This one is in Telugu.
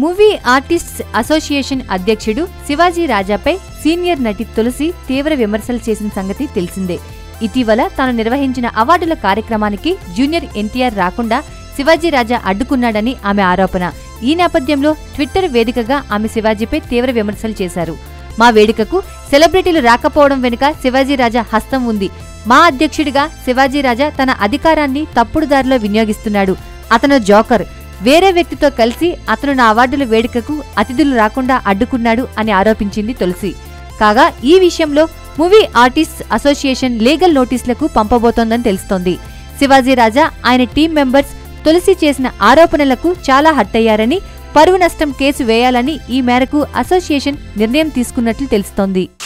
మూవీ ఆర్టిస్ట్స్ అసోసియేషన్ అధ్యక్షుడు శివాజీ రాజాపై సీనియర్ నటి తులసి తీవ్ర విమర్శలు చేసిన సంగతి తెలిసిందే ఇటీవల తాను నిర్వహించిన అవార్డుల కార్యక్రమానికి జూనియర్ ఎన్టీఆర్ రాకుండా శివాజీ రాజా అడ్డుకున్నాడని ఆమె ఆరోపణ ఈ నేపథ్యంలో ట్విట్టర్ వేదికగా ఆమె శివాజీపై తీవ్ర విమర్శలు చేశారు మా వేడుకకు సెలబ్రిటీలు రాకపోవడం వెనుక శివాజీ రాజా హస్తం ఉంది మా అధ్యక్షుడిగా శివాజీ రాజా తన అధికారాన్ని తప్పుడు దారిలో వినియోగిస్తున్నాడు అతను జోకర్ వేరే వ్యక్తితో కలిసి అతను నా అవార్డుల వేడుకకు అతిథులు రాకుండా అడ్డుకున్నాడు అని ఆరోపించింది తులసి కాగా ఈ విషయంలో మూవీ ఆర్టిస్ట్స్ అసోసియేషన్ లీగల్ నోటీసులకు పంపబోతోందని తెలుస్తోంది శివాజీ రాజా ఆయన టీం మెంబర్స్ తులసి చేసిన ఆరోపణలకు చాలా హర్ట్ అయ్యారని పరువు నష్టం కేసు వేయాలని ఈ మేరకు అసోసియేషన్ నిర్ణయం తీసుకున్నట్లు తెలుస్తోంది